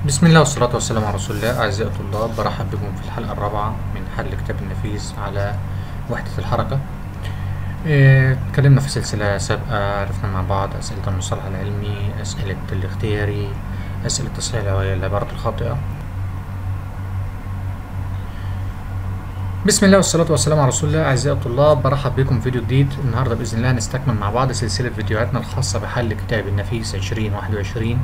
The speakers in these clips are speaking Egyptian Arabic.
بسم الله والصلاة والسلام على رسول الله أعزائي الطلاب برحب بكم في الحلقة الرابعة من حل كتاب النفيس على وحدة الحركة إيه، اتكلمنا في سلسلة سابقة عرفنا مع بعض أسئلة المصطلح العلمي أسئلة الاختياري أسئلة تصحيح العبارات الخاطئة بسم الله والصلاة والسلام على رسول الله أعزائي الطلاب برحب بكم في فيديو جديد النهاردة بإذن الله هنستكمل مع بعض سلسلة فيديوهاتنا الخاصة بحل كتاب النفيس 2021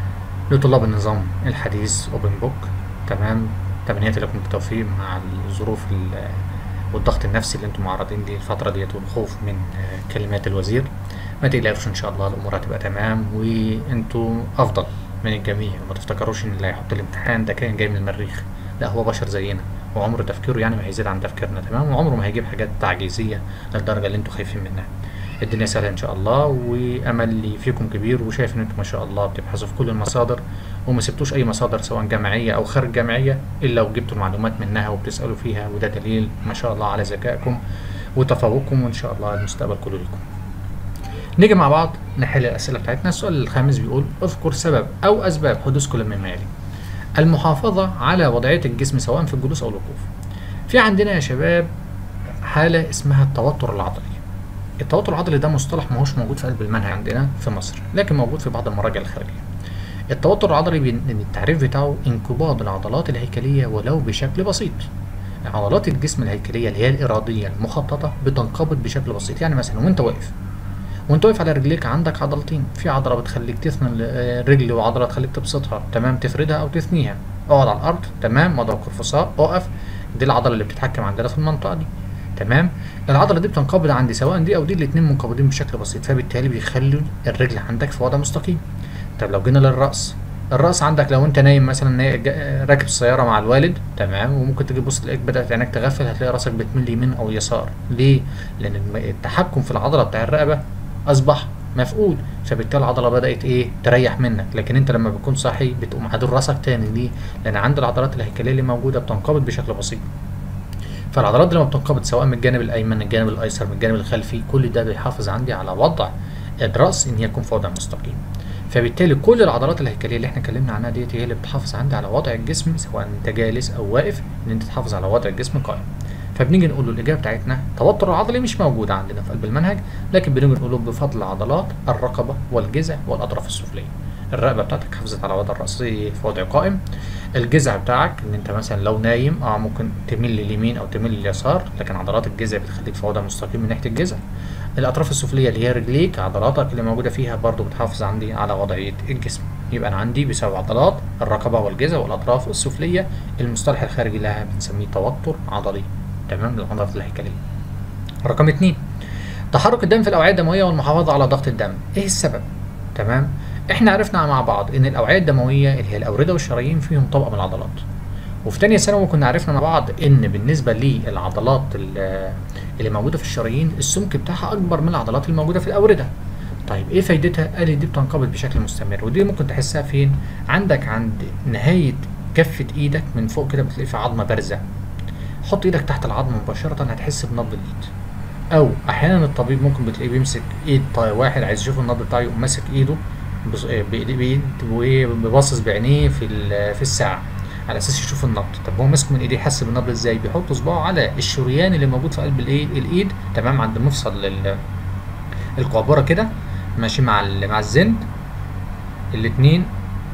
لطلاب النظام الحديث اوبن بوك تمام تمنياتي لكم بالتوفيق مع الظروف ال- والضغط النفسي اللي انتم معرضين ليه الفترة ديت والخوف من آه، كلمات الوزير ما تقلقوش ان شاء الله الامور هتبقى تمام وانتوا افضل من الجميع وما تفتكروش ان اللي هيحط الامتحان ده كان جاي من المريخ لا هو بشر زينا وعمره تفكيره يعني ما هيزيد عن تفكيرنا تمام وعمره ما هيجيب حاجات تعجيزية للدرجة اللي انتوا خايفين منها الدنيا سهلة إن شاء الله وأملي فيكم كبير وشايف إن أنتم ما شاء الله بتبحثوا في كل المصادر وما سبتوش أي مصادر سواء جامعية أو خارج جامعية إلا وجبتوا المعلومات منها وبتسألوا فيها وده دليل ما شاء الله على ذكائكم وتفوقكم وإن شاء الله المستقبل كله لكم. نيجي مع بعض نحل الأسئلة بتاعتنا السؤال الخامس بيقول اذكر سبب أو أسباب حدوث كل مما يلي. المحافظة على وضعية الجسم سواء في الجلوس أو الوقوف. في عندنا يا شباب حالة اسمها التوتر العضلي. التوتر العضلي ده مصطلح ما هوش موجود في قلب المنهج عندنا في مصر لكن موجود في بعض المراجع الخارجيه التوتر العضلي بين- التعريف بتاعه انقباض العضلات الهيكليه ولو بشكل بسيط عضلات الجسم الهيكليه اللي هي الاراديه المخططه بتنقبض بشكل بسيط يعني مثلا وانت واقف وانت واقف على رجليك عندك عضلتين في عضله بتخليك تثني ال- الرجل وعضله تخليك تبسطها تمام تفردها او تثنيها اقعد على الارض تمام مضرب قرفصاء اقف دي العضله اللي بتتحكم عندنا في المنطقه دي تمام العضله دي بتنقبض عندي سواء دي او دي الاثنين منقبضين بشكل بسيط فبالتالي بيخلوا الرجل عندك في وضع مستقيم طب لو جينا للراس الراس عندك لو انت نايم مثلا نا- جا- راكب السياره مع الوالد تمام وممكن تيجي تبص تلاقيك بدات عينك تغفل هتلاقي راسك بتميل يمين او يسار ليه لان الم- التحكم في العضله بتاع الرقبه اصبح مفقود فبالتالي العضله بدات ايه تريح منك لكن انت لما بتكون صاحي بتقوم عادل راسك تاني ليه لان عند العضلات الهيكليه اللي موجوده بتنقبض بشكل بسيط فالعضلات دي لما بتنقبض سواء من الجانب الايمن الجانب الايسر من الجانب الخلفي كل ده بيحافظ عندي على وضع الراس ان هي تكون في وضع مستقيم فبالتالي كل العضلات الهيكليه اللي احنا اتكلمنا عنها ديت هي اللي بتحافظ عندي على وضع الجسم سواء انت جالس او واقف ان انت تحافظ على وضع الجسم قائم فبنيجي نقول له الاجابه بتاعتنا التوتر العضلي مش موجود عندنا في قلب المنهج لكن بنيجي نقول له بفضل عضلات الرقبه والجذع والاطراف السفليه الرقبه بتاعتك حافظت على وضع الراسي في وضع قائم الجذع بتاعك ان انت مثلا لو نايم اه ممكن تميل لليمين او تميل لليسار لكن عضلات الجذع بتخليك في وضع مستقيم من ناحيه الجذع الاطراف السفليه اللي هي رجليك عضلاتك اللي موجوده فيها برضو بتحافظ عندي على وضعيه الجسم يبقى انا عندي بسبب عضلات الرقبه والجذع والاطراف السفليه المصطلح الخارجي لها بنسميه توتر عضلي تمام للعضلات الهيكليه رقم اتنين تحرك الدم في الاوعيه الدمويه والمحافظه على ضغط الدم ايه السبب تمام احنا عرفنا مع بعض ان الاوعيه الدمويه اللي هي الاورده والشرايين فيهم طبقه من العضلات وفي تانية ثانوي كنا عرفنا مع بعض ان بالنسبه للعضلات ال- اللي موجوده في الشرايين السمك بتاعها اكبر من العضلات الموجوده في الاورده طيب ايه فايدتها قال لي دي بتنقبض بشكل مستمر ودي ممكن تحسها فين عندك عند نهايه كفه ايدك من فوق كده بتلاقي في عظمه بارزه حط ايدك تحت العظم مباشره هتحس بنبض الايد او احيانا الطبيب ممكن بتلاقيه بيمسك ايد طيب واحد عايز يشوف النبض بتاعه يقوم ماسك ايده بص- آه، بايد بايد وباصص بعينيه في ال- في الساعه على اساس يشوف النبض طب هو ماسكه من ايديه يحس بالنبض ازاي بيحط صباعه على الشريان اللي موجود في قلب الايه الايد تمام عند مفصل ال- القعبره كده ماشي مع ال- مع الزند الاتنين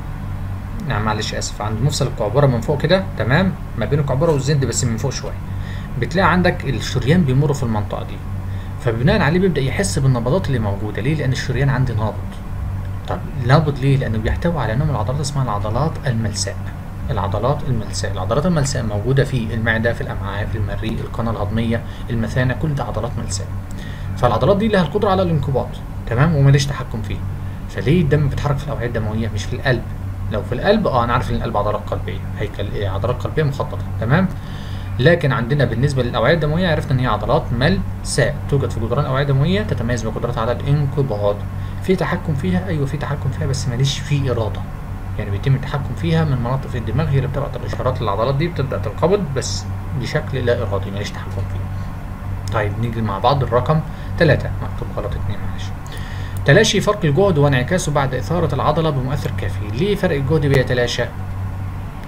نعم معلش اسف عند مفصل القعبره من فوق كده تمام ما بين القعبره والزند بس من فوق شويه بتلاقي عندك الشريان بيمر في المنطقه دي فبناء عليه بيبدا يحس بالنبضات اللي موجوده ليه لان الشريان عندي نابض طب نابض ليه لانه بيحتوي على نوع من العضلات اسمها العضلات الملساء العضلات الملساء العضلات الملساء موجوده في المعده في الامعاء في المريء القناه الهضميه المثانه كل ده عضلات ملساء فالعضلات دي لها القدره على الانقباض تمام وماليش تحكم فيه فليه الدم بيتحرك في الاوعيه الدمويه مش في القلب لو في القلب اه انا عارف ان القلب عضلات قلبيه هيكل إيه عضلات قلبيه مخططه تمام لكن عندنا بالنسبه للاوعيه الدمويه عرفنا ان هي عضلات ملساء توجد في جدران الاوعيه الدمويه تتميز بقدرتها على الانقباض في تحكم فيها ايوه في تحكم فيها بس ماليش فيه اراده يعني بيتم التحكم فيها من مناطق في الدماغ هي اللي بتبعت الاشارات للعضلات دي بتبدا تنقبض بس بشكل لا ارادي ماليش تحكم فيه طيب نيجي مع بعض الرقم ثلاثة مكتوب غلط اتنين معلش تلاشي فرق الجهد وانعكاسه بعد إثارة العضلة بمؤثر كافي ليه فرق الجهد بيتلاشى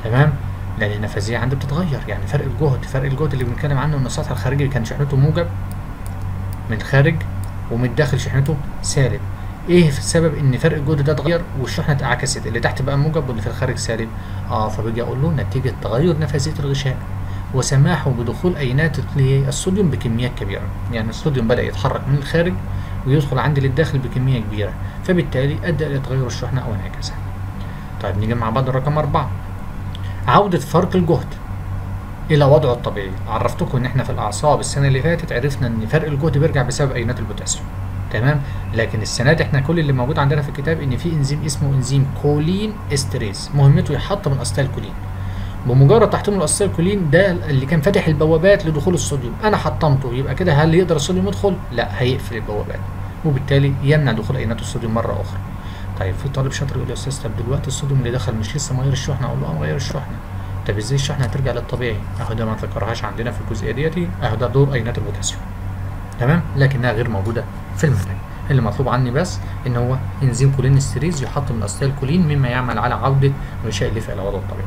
تمام لان النفاذيه عندي بتتغير يعني فرق الجهد فرق الجهد اللي بنتكلم عنه ان السطح الخارجي كان شحنته موجب من الخارج ومن الداخل شحنته سالب ايه السبب ان فرق الجهد ده اتغير والشحنه اتعكست اللي تحت بقى موجب واللي في الخارج سالب اه فباجي اقول له نتيجه تغير نفاذيه الغشاء وسماحه بدخول اينات الصوديوم بكميات كبيره يعني الصوديوم بدا يتحرك من الخارج ويدخل عندي للداخل بكميه كبيره فبالتالي ادى الى تغير الشحنه او انعكاسها طيب نيجي مع بعض الرقم أربعة عودة فرق الجهد إلى وضعه الطبيعي عرفتكم إن إحنا في الأعصاب السنة اللي فاتت عرفنا إن فرق الجهد بيرجع بسبب أيونات البوتاسيوم تمام لكن السنة دي إحنا كل اللي موجود عندنا في الكتاب إن في إنزيم اسمه إنزيم كولين استريز مهمته يحطم الأستال كولين بمجرد تحطيم الأستال كولين ده اللي كان فاتح البوابات لدخول الصوديوم أنا حطمته يبقى كده هل يقدر الصوديوم يدخل؟ لا هيقفل البوابات وبالتالي يمنع دخول أيونات الصوديوم مرة أخرى طيب في طالب شاطر يقول لي يا استاذ طب دلوقتي الصوديوم اللي دخل مش لسه مغير الشحنه اقول له اه مغير الشحنه طب ازاي الشحنه هترجع للطبيعي اهو ده ما ذكرهاش عندنا في الجزئيه ديتي اهو ده دور اينات البوتاسيوم تمام لكنها غير موجوده في المنهج اللي مطلوب عني بس ان هو انزيم كولين استريز يحطم الاستال كولين مما يعمل على عوده غشاء الليف الى وضعه الطبيعي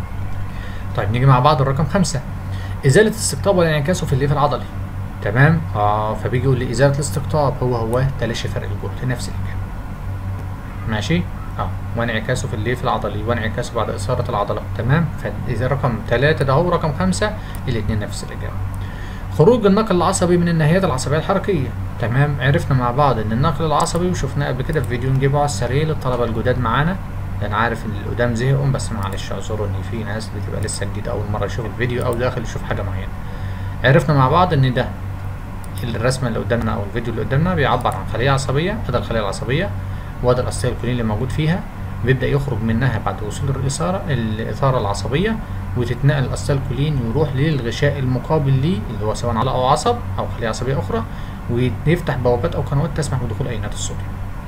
طيب نيجي مع بعض الرقم خمسة ازاله استقطاب والانعكاس في الليف العضلي تمام اه فبيجي يقول لي ازاله الاستقطاب هو هو تلاشي فرق الجهد نفس الاجابه ماشي اه وانعكاسه في الليف العضلي وانعكاسه بعد اثاره العضله تمام فاذا رقم ثلاثة ده هو رقم خمسة الاثنين نفس الاجابه خروج النقل العصبي من الناهيات العصبيه الحركيه تمام عرفنا مع بعض ان النقل العصبي وشفناه قبل كده في فيديو نجيبه على السريع للطلبه الجداد معانا انا عارف ان القدام زهقوا بس معلش اعذروا ان في ناس بتبقى لسه جديده اول مره يشوف الفيديو او داخل يشوف حاجه معينه عرفنا مع بعض ان ده الرسمه اللي قدامنا او الفيديو اللي قدامنا بيعبر عن خليه عصبيه ادي الخليه العصبيه وده الاستيل الكولين اللي موجود فيها بيبدا يخرج منها بعد وصول الاثاره الاثاره العصبيه وتتنقل الاستيل كولين ويروح للغشاء المقابل ليه اللي هو سواء عضله او عصب او خليه عصبيه اخرى ويفتح بوابات او قنوات تسمح بدخول اينات الصوديوم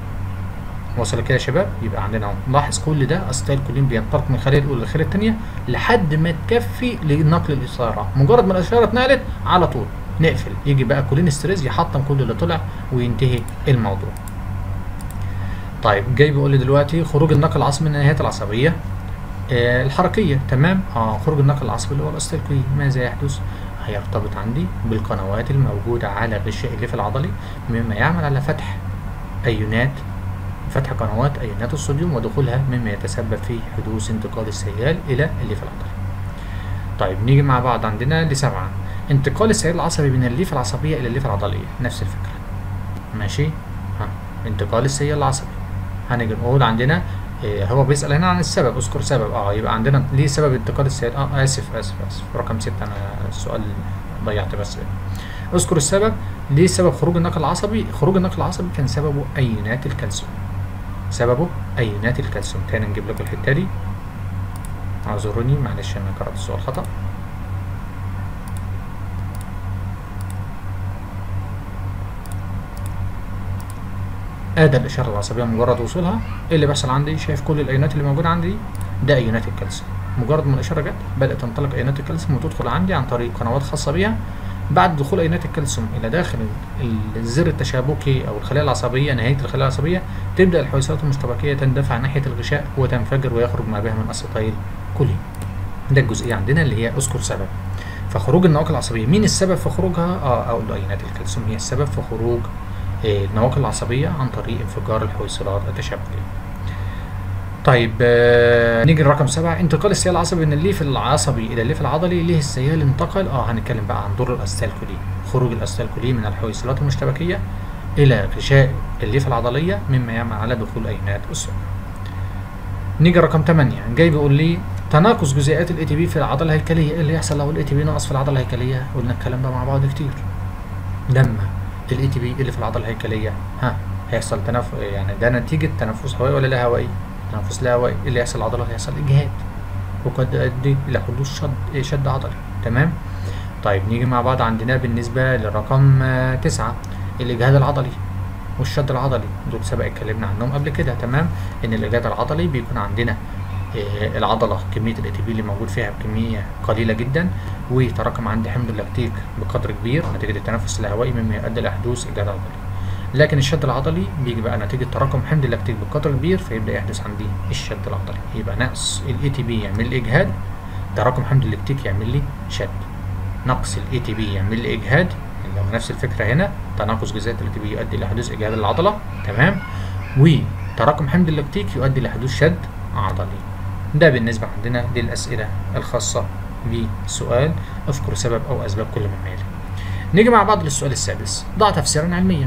وصل كده يا شباب يبقى عندنا اهو نلاحظ كل ده استيل كولين بينطلق من الخليه الاولى للخليه الثانيه لحد ما تكفي لنقل الاثاره مجرد ما الاشاره اتنقلت على طول نقفل يجي بقى كولين ستريس يحطم كل اللي طلع وينتهي الموضوع طيب جاي بيقول لي دلوقتي خروج النقل العصبي من النهايات العصبيه آه الحركيه تمام اه خروج النقل العصبي اللي هو الاستيلكولين ماذا يحدث هيرتبط عندي بالقنوات الموجوده على غشاء الليف العضلي مما يعمل على فتح ايونات فتح قنوات ايونات الصوديوم ودخولها مما يتسبب في حدوث انتقال السيال الى الليف العضلي طيب نيجي مع بعض عندنا لسبعه انتقال السيال العصبي من الليف العصبيه الى الليف العضليه نفس الفكره ماشي ها انتقال السيال العصبي هنيجي نقول عندنا إيه هو بيسأل هنا عن السبب اذكر سبب اه يبقى عندنا ليه سبب انتقال السيال اه اسف اسف اسف رقم ستة انا السؤال ضيعت بس اذكر السبب ليه سبب خروج النقل العصبي خروج النقل العصبي كان سببه ايونات الكالسيوم سببه ايونات الكالسيوم تاني نجيب لكم الحته دي اعذروني معلش انا قرأت السؤال خطأ ادى الاشاره العصبيه مجرد وصولها ايه اللي بيحصل عندي شايف كل الايونات اللي موجوده عندي ده ايونات الكالسيوم مجرد ما الاشاره جت بدات تنطلق ايونات الكالسيوم وتدخل عندي عن طريق قنوات خاصه بيها بعد دخول ايونات الكالسيوم الى داخل الزر التشابكي او الخلايا العصبيه نهايه الخلايا العصبيه تبدا الحويصلات المشتبكيه تندفع ناحيه الغشاء وتنفجر ويخرج ما بها من اسيتايل كولين ده الجزئيه عندنا اللي هي اذكر سبب فخروج النواقل العصبيه مين السبب في خروجها اه اقول له ايونات الكالسيوم هي السبب في خروج النواقل العصبية عن طريق انفجار الحويصلات التشابكية. طيب آه نيجي لرقم سبعة انتقال السيال العصبي من الليف العصبي إلى الليف العضلي ليه السيال انتقل؟ اه هنتكلم بقى عن دور الأستالكولين خروج الأستالكولين من الحويصلات المشتبكية إلى غشاء الليف العضلية مما يعمل على دخول أينات السم. نيجي رقم 8 جاي بيقول لي تناقص جزيئات الاي تي بي في العضله الهيكليه ايه اللي يحصل لو الاي تي بي نقص في العضله الهيكليه قلنا الكلام ده مع بعض كتير لما الاي تي بي اللي في العضله الهيكليه ها هيحصل تنف يعني ده نتيجه تنفس هوائي ولا لا هوائي تنفس لا هوائي اللي يحصل العضله هيحصل اجهاد وقد يؤدي الى حدوث شد شد عضلي تمام طيب نيجي مع بعض عندنا بالنسبه لرقم تسعة الاجهاد العضلي والشد العضلي دول سبق اتكلمنا عنهم قبل كده تمام ان الاجهاد العضلي بيكون عندنا آه العضله كميه الاي تي بي اللي موجود فيها بكميه قليله جدا وتراكم عندي حمض اللاكتيك بقدر كبير نتيجه التنفس الهوائي مما يؤدي الى حدوث اجهاد عضلي لكن الشد العضلي بيجي بقى نتيجه تراكم حمض اللاكتيك بقدر كبير فيبدا يحدث عندي الشد العضلي يبقى نقص الاي تي بي يعمل لي اجهاد تراكم حمض اللاكتيك يعمل لي شد نقص الاي تي بي يعمل لي اجهاد اللي هو نفس الفكره هنا تناقص جزيئات الاي تي بي يؤدي الى حدوث اجهاد العضله تمام وتراكم حمض اللاكتيك يؤدي الى حدوث شد عضلي ده بالنسبه عندنا للاسئله الخاصه بسؤال اذكر سبب او اسباب كل من مالي نيجي مع بعض للسؤال السادس ضع تفسيرا علميا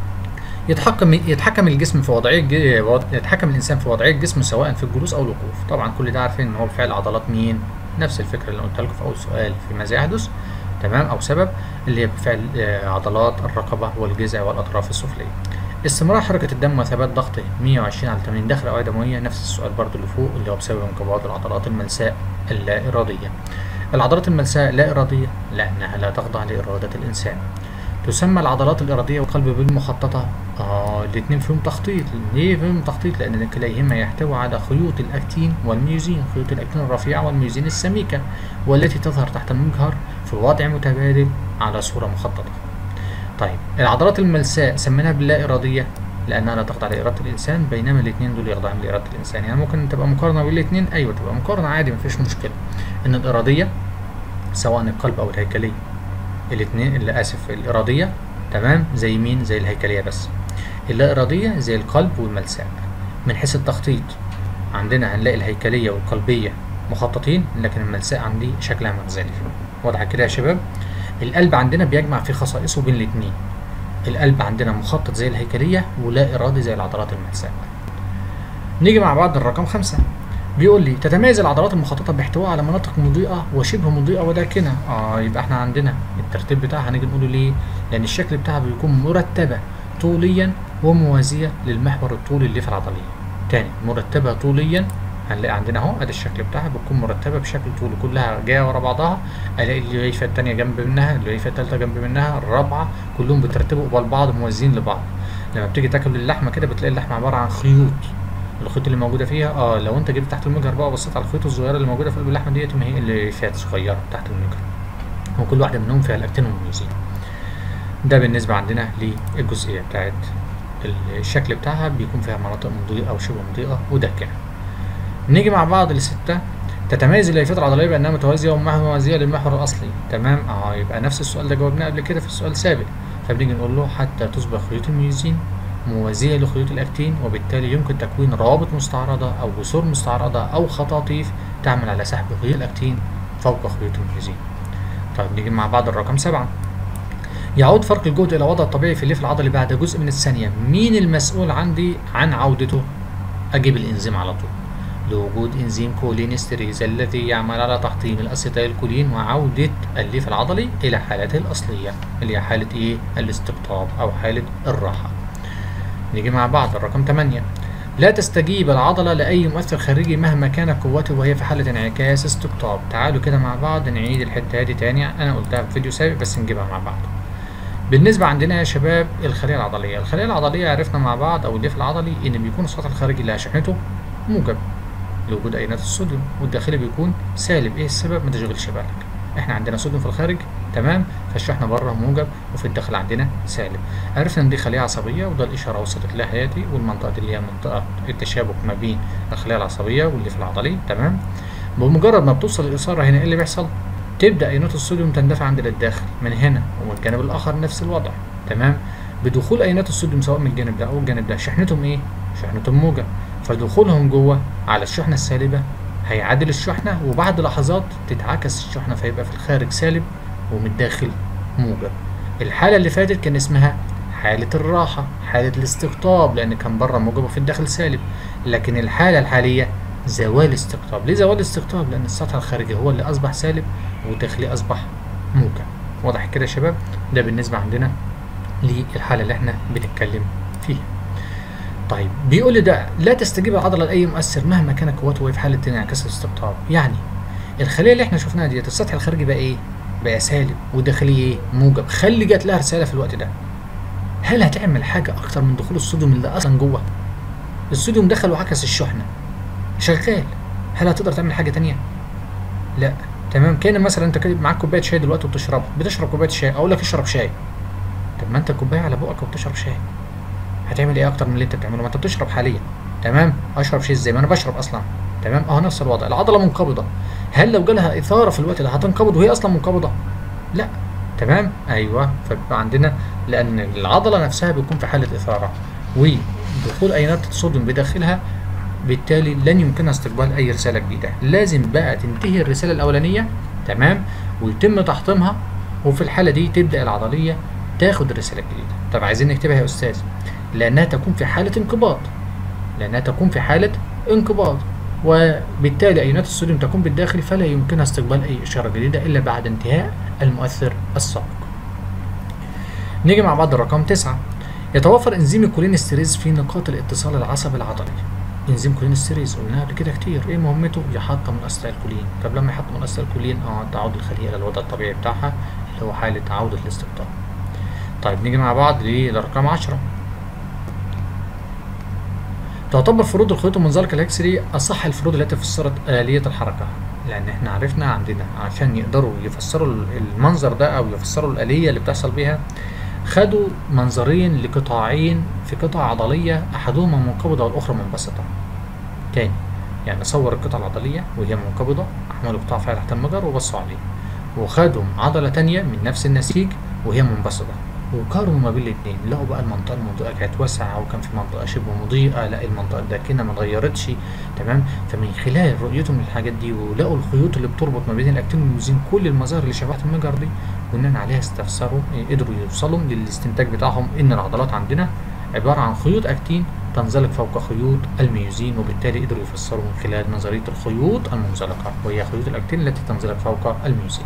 يتحكم يتحكم الجسم في وضعيه يتحكم الانسان في وضعيه الجسم سواء في الجلوس او الوقوف طبعا كل ده عارفين ان هو بفعل عضلات مين نفس الفكره اللي قلت لكم في اول سؤال في ماذا يحدث تمام او سبب اللي هي بفعل عضلات الرقبه والجذع والاطراف السفليه استمرار حركة الدم وثبات ضغطه 120 على 80 داخل الأوعية الدموية نفس السؤال برضو اللي فوق اللي هو بسبب انقباض العضلات الملساء اللا إرادية. العضلات الملساء لا إرادية لأنها لا تخضع لإرادة الإنسان. تسمى العضلات الإرادية والقلب بالمخططة آه الاتنين فيهم تخطيط ليه فيهم تخطيط لأن كليهما يحتوي على خيوط الأكتين والميوزين خيوط الأكتين الرفيعة والميوزين السميكة والتي تظهر تحت المجهر في وضع متبادل على صورة مخططة طيب العضلات الملساء سميناها باللا إرادية لأنها لا تخضع لإرادة الإنسان بينما الاتنين دول يخضعون لإرادة الإنسان يعني ممكن تبقى مقارنة بين الاتنين أيوة تبقى مقارنة عادي مفيش مشكلة إن الإرادية سواء القلب أو الهيكلية الاتنين اللي آسف الإرادية تمام زي مين زي الهيكلية بس اللا إرادية زي القلب والملساء من حيث التخطيط عندنا هنلاقي الهيكلية والقلبية مخططين لكن الملساء عندي شكلها مختلف واضحة كده يا شباب القلب عندنا بيجمع في خصائصه بين الاتنين القلب عندنا مخطط زي الهيكلية ولا إرادي زي العضلات الملساء نيجي مع بعض الرقم خمسة بيقول لي تتميز العضلات المخططة باحتواء على مناطق مضيئة وشبه مضيئة وداكنة اه يبقى احنا عندنا الترتيب بتاعها هنيجي نقوله ليه لأن الشكل بتاعها بيكون مرتبة طوليا وموازية للمحور الطولي اللي في العضلية تاني مرتبة طوليا هنلاقي عندنا اهو ادي الشكل بتاعها بتكون مرتبه بشكل طولي كلها جايه ورا بعضها الاقي الليفه الثانيه جنب منها الليفه الثالثه جنب منها الرابعه كلهم بيترتبوا قبال بعض موازيين لبعض لما بتيجي تاكل اللحمه كده بتلاقي اللحمه عباره عن خيوط الخيوط اللي موجوده فيها اه لو انت جيت تحت المجهر بقى وبصيت على الخيوط الصغيره اللي موجوده في قلب اللحمه ديت ما هي الليفات صغيره تحت المجهر وكل واحده منهم فيها الاكتين والميوزين ده بالنسبه عندنا للجزئيه بتاعت الشكل بتاعها بيكون فيها مناطق مضيئه او شبه مضيئه وداكنه نيجي مع بعض لستة تتميز الليفات العضلية بأنها متوازية وموازية للمحور الأصلي تمام اه يبقى نفس السؤال ده جاوبناه قبل كده في السؤال السابق فبنيجي نقول له حتى تصبح خيوط الميوزين موازية لخيوط الأكتين وبالتالي يمكن تكوين روابط مستعرضة أو جسور مستعرضة أو خطاطيف تعمل على سحب خيوط الأكتين فوق خيوط الميوزين طيب نيجي مع بعض الرقم سبعة يعود فرق الجهد إلى وضعه الطبيعي في الليف العضلي بعد جزء من الثانية مين المسؤول عندي عن عودته أجيب الإنزيم على طول لوجود انزيم كولينستريز الذي يعمل على تحطيم الاسيتيل كولين وعودة الليف العضلي الى حالته الاصلية اللي هي حالة ايه الاستقطاب او حالة الراحة نيجي مع بعض الرقم 8 لا تستجيب العضلة لأي مؤثر خارجي مهما كانت قوته وهي في حالة انعكاس استقطاب تعالوا كده مع بعض نعيد الحتة دي تاني أنا قلتها في فيديو سابق بس نجيبها مع بعض بالنسبة عندنا يا شباب الخلية العضلية الخلية العضلية عرفنا مع بعض أو الليف العضلي إن بيكون السطح الخارجي اللي شحنته موجب لوجود ايونات الصوديوم والداخلي بيكون سالب ايه السبب ما تشغلش بالك احنا عندنا صوديوم في الخارج تمام فالشحنه بره موجب وفي الداخل عندنا سالب عرفنا ان دي خليه عصبيه وده الاشاره وصلت لها هادي والمنطقه دي اللي هي منطقه التشابك ما بين الخليه العصبيه واللي في العضلي تمام بمجرد ما بتوصل الاشاره هنا ايه اللي بيحصل تبدا ايونات الصوديوم تندفع عند للداخل من هنا ومن الجانب الاخر نفس الوضع تمام بدخول ايونات الصوديوم سواء من الجانب ده او الجانب ده شحنتهم ايه شحنتهم موجب فدخولهم جوه على الشحنة السالبة هيعادل الشحنة وبعد لحظات تتعكس الشحنة فيبقى في الخارج سالب ومن الداخل موجب الحالة اللي فاتت كان اسمها حالة الراحة حالة الاستقطاب لأن كان بره موجب وفي الداخل سالب لكن الحالة الحالية زوال استقطاب ليه زوال استقطاب لأن السطح الخارجي هو اللي أصبح سالب والداخلي أصبح موجب واضح كده يا شباب ده بالنسبة عندنا للحالة اللي احنا بنتكلم فيها طيب بيقول لي ده لا تستجيب العضله لاي مؤثر مهما كانت قوته وهي في حاله انعكاس الاستقطاب يعني الخليه اللي احنا شفناها ديت السطح الخارجي بقى ايه بقى سالب والداخلي ايه موجب خلي جات لها رساله في الوقت ده هل هتعمل حاجه اكتر من دخول الصوديوم اللي اصلا جوه الصوديوم دخل وعكس الشحنه شغال هل هتقدر تعمل حاجه تانية لا تمام كان مثلا انت معاك كوبايه شاي دلوقتي وبتشربها بتشرب كوبايه شاي اقول لك اشرب شاي طب ما انت كوبايه على بقك وبتشرب شاي هتعمل ايه اكتر من اللي انت بتعمله ما انت بتشرب حاليا تمام اشرب شيء ازاي ما انا بشرب اصلا تمام اه نفس الوضع العضله منقبضه هل لو جالها اثاره في الوقت ده هتنقبض وهي اصلا منقبضه لا تمام ايوه فبيبقى عندنا لان العضله نفسها بيكون في حاله اثاره ودخول اي نقطه صوديوم بداخلها بالتالي لن يمكنها استقبال اي رساله جديده لازم بقى تنتهي الرساله الاولانيه تمام ويتم تحطيمها وفي الحاله دي تبدا العضليه تاخد الرساله الجديده طب عايزين نكتبها يا استاذ لانها تكون في حاله انقباض لانها تكون في حاله انقباض وبالتالي ايونات الصوديوم تكون بالداخل فلا يمكنها استقبال اي اشاره جديده الا بعد انتهاء المؤثر السابق نيجي مع بعض الرقم 9 يتوفر انزيم الكولينستريز في نقاط الاتصال العصبي العضلي انزيم كولينستريز قلناها قبل كده كتير ايه مهمته يحطم الاسيتيلكولين طب لما يحطم الاسيتيلكولين اه تعود الخليه الى الوضع الطبيعي بتاعها اللي هو حاله عوده الاستقطاب طيب نيجي مع بعض للرقم 10 تعتبر فروض الخيوط المنزلقه الاكسري اصح الفروض التي فسرت اليه الحركه لان احنا عرفنا عندنا عشان يقدروا يفسروا المنظر ده او يفسروا الاليه اللي بتحصل بيها خدوا منظرين لقطاعين في قطع عضليه احدهما منقبضه والاخرى منبسطه تاني يعني صور القطعه العضليه وهي منقبضه عملوا قطاع فيها تحت المجر وبصوا عليه وخدوا عضله تانية من نفس النسيج وهي منبسطه وقارنوا ما بين الاثنين لقوا بقى المنطقه المضيئه كانت واسعه وكان في منطقه شبه مضيئه لا المنطقه الداكنه ما اتغيرتش تمام فمن خلال رؤيتهم للحاجات دي ولقوا الخيوط اللي بتربط ما بين الاكتين والميوزين كل المظاهر اللي شبهت المجر دي بناء عليها استفسروا قدروا يوصلوا للاستنتاج بتاعهم ان العضلات عندنا عباره عن خيوط اكتين تنزلق فوق خيوط الميوزين وبالتالي قدروا يفسروا من خلال نظريه الخيوط المنزلقه وهي خيوط الاكتين التي تنزلق فوق الميوزين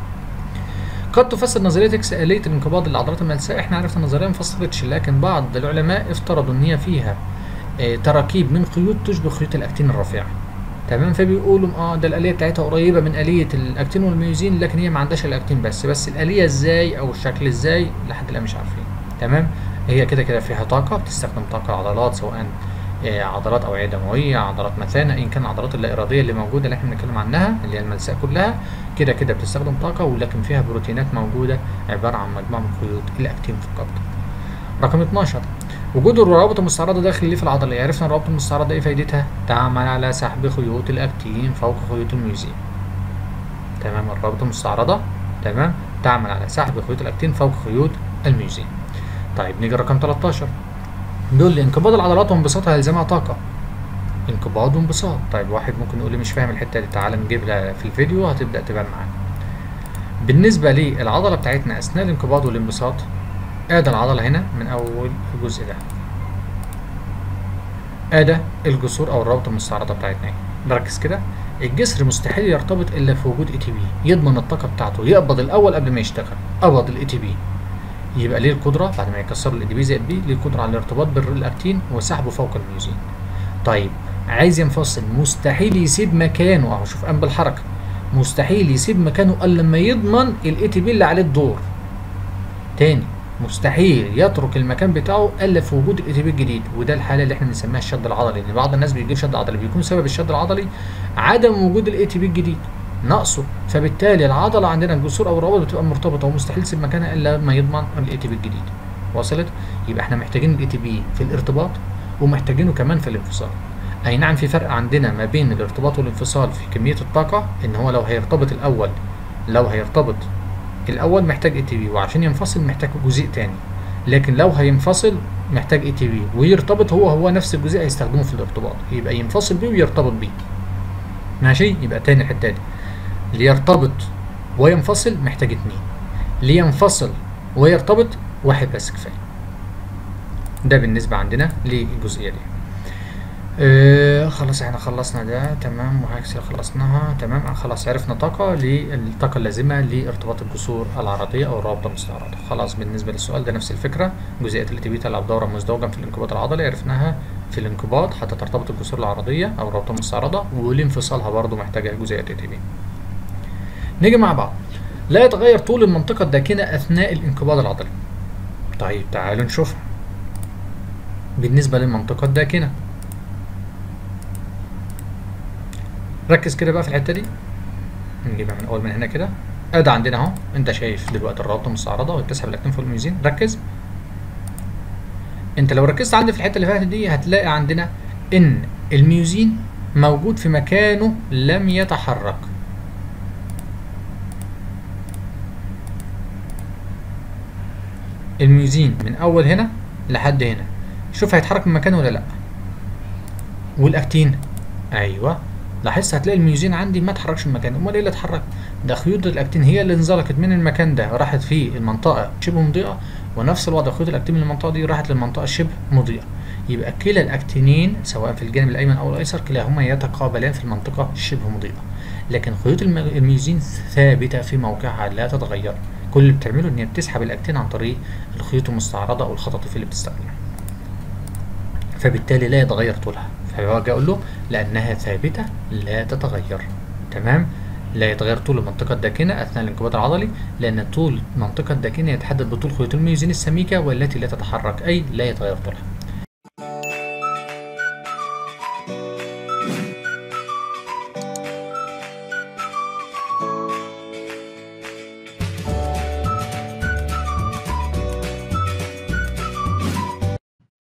قد تفسر نظرية اكس آلية الانقباض للعضلات الملساء احنا عرفنا النظرية ما فسرتش لكن بعض العلماء افترضوا ان هي فيها اه تراكيب من خيوط تشبه خيوط الاكتين الرفيعة تمام فبيقولوا اه ده الآلية بتاعتها قريبة من آلية الاكتين والميوزين لكن هي ما عندهاش الاكتين بس بس الآلية ازاي او الشكل ازاي لحد الآن مش عارفين تمام هي كده كده فيها طاقة بتستخدم طاقة العضلات سواء عضلات اوعيه دمويه عضلات مثانه ان كان العضلات اللا اراديه اللي موجوده اللي احنا بنتكلم عنها اللي هي الملساء كلها كده كده بتستخدم طاقه ولكن فيها بروتينات موجوده عباره عن مجموعه من خيوط الاكتين فقط رقم 12 وجود الروابط المستعرضه داخل الليف العضلي عرفنا الروابط المستعرضه ايه فايدتها تعمل على سحب خيوط الاكتين فوق خيوط الميوزين تمام الروابط المستعرضه تمام تعمل على سحب خيوط الاكتين فوق خيوط الميوزين طيب نيجي رقم 13 بيقول لي انقباض العضلات وانبساطها يلزمها طاقة انقباض وانبساط طيب واحد ممكن يقول لي مش فاهم الحتة دي تعالى نجيبها في الفيديو هتبدأ تبان معانا بالنسبة للعضلة بتاعتنا أثناء الانقباض والانبساط ادي العضلة هنا من أول الجزء ده ادي الجسور أو الروابط المستعرضة بتاعتنا اهي بركز كده الجسر مستحيل يرتبط إلا في وجود اي تي بي يضمن الطاقة بتاعته يقبض الأول قبل ما يشتغل قبض الاي تي بي يبقى ليه القدرة بعد ما يكسروا الاي دي بي زائد بي ليه القدرة على الارتباط بالاكتين وسحبه فوق الميوزين. طيب عايز ينفصل مستحيل يسيب مكانه اهو شوف قام بالحركة مستحيل يسيب مكانه الا لما يضمن الاي تي بي اللي عليه الدور. تاني مستحيل يترك المكان بتاعه الا في وجود الاي تي بي الجديد وده الحاله اللي احنا بنسميها الشد العضلي لان بعض الناس بيجيب شد عضلي بيكون سبب الشد العضلي عدم وجود الاي تي بي الجديد نقصه فبالتالي العضله عندنا الجسور او الروابط بتبقى مرتبطه ومستحيل تسيب مكانها الا لما يضمن الاي تي بي الجديد وصلت يبقى احنا محتاجين الاي تي بي في الارتباط ومحتاجينه كمان في الانفصال اي نعم في فرق عندنا ما بين الارتباط والانفصال في كميه الطاقه ان هو لو هيرتبط الاول لو هيرتبط الاول محتاج اي تي بي وعشان ينفصل محتاج جزيء تاني لكن لو هينفصل محتاج اي تي بي ويرتبط هو هو نفس الجزيء هيستخدمه في الارتباط يبقى ينفصل بيه ويرتبط بيه ماشي يبقى تاني الحته دي ليرتبط وينفصل محتاج اتنين لينفصل ويرتبط واحد بس كفايه ده بالنسبه عندنا للجزئيه دي آه خلاص احنا خلصنا ده تمام وهكسر خلصناها تمام خلاص عرفنا طاقة للطاقة اللازمة لارتباط الجسور العرضية أو الرابطة المستعرضة خلاص بالنسبة للسؤال ده نفس الفكرة جزئية التي تلعب دورا مزدوجا في الانقباض العضلي عرفناها في الانقباض حتى ترتبط الجسور العرضية أو الرابطة المستعرضة ولانفصالها برضو محتاجة جزئية تي بي نيجي مع بعض لا يتغير طول المنطقة الداكنة أثناء الانقباض العضلي طيب تعالوا نشوفها بالنسبة للمنطقة الداكنة ركز كده بقى في الحته دي نجيبها من اول من هنا كده ادي عندنا اهو انت شايف دلوقتي الرابطه مستعرضه وبتسحب الاكتين فوق الميوزين ركز انت لو ركزت عندي في الحته اللي فاتت دي هتلاقي عندنا ان الميوزين موجود في مكانه لم يتحرك الميوزين من اول هنا لحد هنا شوف هيتحرك من مكانه ولا لا والاكتين ايوه لاحظت هتلاقي الميوزين عندي ما اتحركش من مكانه امال ايه اللي اتحرك ده خيوط الاكتين هي اللي انزلقت من المكان ده راحت في المنطقه شبه مضيئه ونفس الوضع خيوط الاكتين من المنطقه دي راحت للمنطقه شبه مضيئه يبقى كلا الاكتينين سواء في الجانب الايمن او الايسر كلاهما يتقابلان في المنطقه شبه مضيئه لكن خيوط الميوزين ثابته في موقعها لا تتغير كل اللي بتعمله ان هي بتسحب الاكتين عن طريق الخيوط المستعرضه او الخطاطيف اللي بتستخدمها فبالتالي لا يتغير طولها فباجي اقول له لانها ثابته لا تتغير تمام لا يتغير طول المنطقة الداكنة أثناء الانقباض العضلي لأن طول المنطقة الداكنة يتحدد بطول خيوط الميوزين السميكة والتي لا تتحرك أي لا يتغير طولها